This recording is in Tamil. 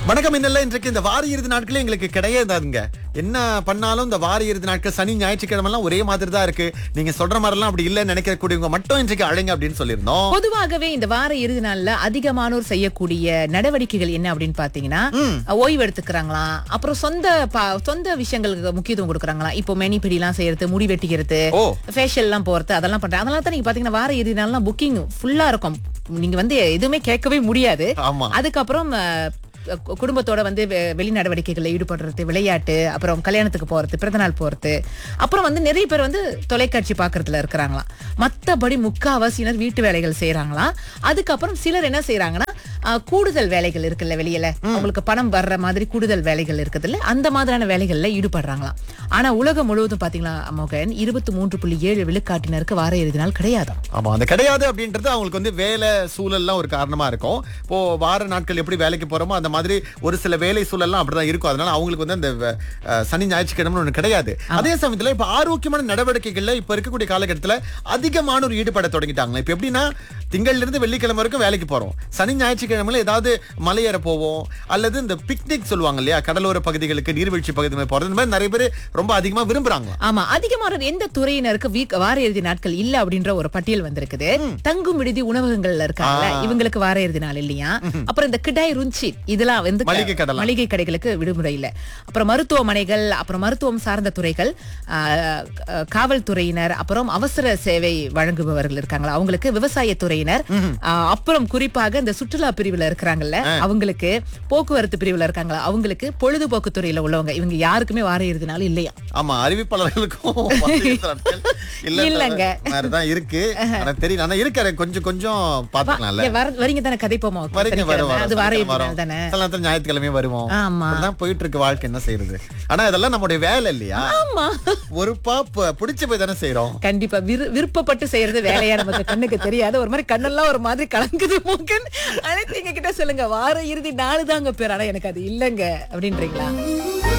வணக்கம் இன்னல்ல இன்றைக்கு இந்த வார இறுதி நாட்களே எங்களுக்கு கிடையாதுங்க என்ன பண்ணாலும் இந்த வார இறுதி நாட்கள் சனி ஞாயிற்றுக்கிழமை எல்லாம் ஒரே மாதிரி தான் இருக்கு நீங்க சொல்ற மாதிரி எல்லாம் அப்படி இல்லைன்னு நினைக்கக்கூடியவங்க மட்டும் இன்றைக்கு அழைங்க அப்படின்னு சொல்லியிருந்தோம் பொதுவாகவே இந்த வார இறுதி நாள்ல அதிகமானோர் செய்யக்கூடிய நடவடிக்கைகள் என்ன அப்படின்னு பாத்தீங்கன்னா ஓய்வு எடுத்துக்கிறாங்களாம் அப்புறம் சொந்த பா- சொந்த விஷயங்களுக்கு முக்கியத்துவம் கொடுக்குறாங்களாம் இப்போ மெனி எல்லாம் செய்யறது முடி வெட்டிக்கிறது ஓ. ஃபேஷியல் எல்லாம் போறது அதெல்லாம் பண்றாங்க அதெல்லாம் தான் நீங்க பாத்தீங்கன்னா வார இறுதி நாள்லாம் புக்கிங் ஃபுல்லா இருக்கும் நீங்க வந்து எதுவுமே கேட்கவே முடியாது ஆமா அதுக்கப்புறம் அஹ், கு- குடும்பத்தோட வந்து வெ- வெளி நடவடிக்கைகளில் ஈடுபடுறது விளையாட்டு அப்புறம் கல்யாணத்துக்கு போறது பிறந்தநாள் போறது அப்புறம் வந்து நிறைய பேர் வந்து தொலைக்காட்சி பாக்குறதுல இருக்கிறாங்களாம் மத்தபடி முக்காவாசியினர் வீட்டு வேலைகள் செய்யறாங்களாம் அதுக்கப்புறம் சிலர் என்ன செய்யறாங்கன்னா அஹ், கூடுதல் வேலைகள் இருக்குல்ல வெளியில அவங்களுக்கு பணம் வர்ற மாதிரி கூடுதல் வேலைகள் இருக்குதுல்ல அந்த மாதிரியான வேலைகள்ல ஈடுபடுறாங்களாம் ஆனா உலகம் முழுவதும் பாத்தீங்களா மோகன் இருபத்தி மூன்று புள்ளி ஏழு விழுக்காட்டினருக்கு வார இறுதி நாள் கிடையாதாம் ஆமா அந்த கிடையாது அப்படின்றது அவங்களுக்கு வந்து வேலை சூழல்லாம் ஒரு காரணமா இருக்கும் இப்போ வார நாட்கள் எப்படி வேலைக்கு போறோமோ அந்த மாதிரி ஒரு சில வேலை சூழல்லாம் அப்படிதான் இருக்கும் அதனால அவங்களுக்கு வந்து அந்த அஹ், சனி ஞாயிற்றுக்கிழமை ஒண்ணு கிடையாது அதே சமயத்துல இப்ப ஆரோக்கியமான நடவடிக்கைகள்ல இப்ப இருக்கக்கூடிய காலகட்டத்துல அதிகமானோர் ஈடுபட தொடங்கிட்டாங்க இப்ப எப்படின்னா திங்கள்ல இருந்து வெள்ளிக்கிழமை வரைக்கும் வேலைக்கு போறோம் சனி ஞாயிற்றுக்கிழமையில ஏதாவது மலையேற போவோம் அல்லது இந்த பிக்னிக் சொல்லுவாங்க இல்லையா கடலோர பகுதிகளுக்கு நீர்வீழ்ச்சி பகுதி மாதிரி போறது இந்த மாதிரி நிறைய பேர் ரொம்ப அதிகமா விரும்புறாங்க ஆமா அதிகமான எந்த துறையினருக்கு வீக் வார இறுதி நாட்கள் இல்ல அப்படின்ற ஒரு பட்டியல் வந்திருக்குது தங்கும் விடுதி உணவகங்கள்ல இருக்காங்க இவங்களுக்கு வார இறுதி நாள் இல்லையா அப்புறம் இந்த கிடாய் ருஞ்சி இதெல்லாம் வந்து க- மளிகை கடலாம். மளிகை கடைகளுக்கு விடுமுறை இல்ல அப்புறம் மருத்துவமனைகள் அப்புறம் மருத்துவம் சார்ந்த துறைகள் ஆஹ், க- காவல்துறையினர் அப்புறம் அவசர சேவை வழங்குபவர்கள் இருக்காங்களா அவங்களுக்கு விவசாய துறையினர் ஆஹ், அப்புறம் குறிப்பாக இந்த சுற்றுலா பிரிவுல இருக்கிறாங்கல்ல அவங்களுக்கு போக்குவரத்து பிரிவுல இருக்காங்களா அவங்களுக்கு பொழுதுபோக்கு துறையில உள்ளவங்க இவங்க யாருக்குமே வார இறுதி நாள் இல்லையா ஆமா அறிவிப்பாளர்களுக்கும் பத்திரிகை நாட்கள் இல்லன்ற இல்லங்க. மாதிரிதான் இருக்கு ஆனா தெரியல ஆனா இருக்கிற கொஞ்சம் கொஞ்சம் பாத்துக்கலாம்ல ஏ, வர- வரீங்க தானே கதை போமா வரைக்கும் வரும் வரும். அது வார சனிக்கிழமை இறுதி வரும். நாள் தானே சில நேரத்துல ஞாயிற்றுக்கிழமையும் வருவோம் ஆமா. அப்படிதான் போயிட்டு இருக்கு வாழ்க்கை என்ன செய்யறது ஆனா இதெல்லாம் நம்முடைய வேலை இல்லையா ஆமா ஒரு பாப்பு பிடிச்சு போய் தானே செய்யறோம் கண்டிப்பா விரு- விருப்பப்பட்டு செய்யறது வேலையா நமக்கு கண்ணுக்கு தெரியாது ஒரு மாதிரி கண்ணெல்லாம் ஒரு மாதிரி கலங்குது மூக்கன் அனைத்து எங்க கிட்ட சொல்லுங்க வார இறுதி நாலு தாங்க பேர் ஆனா எனக்கு அது இல்லங்க அப்படின்றீங்களா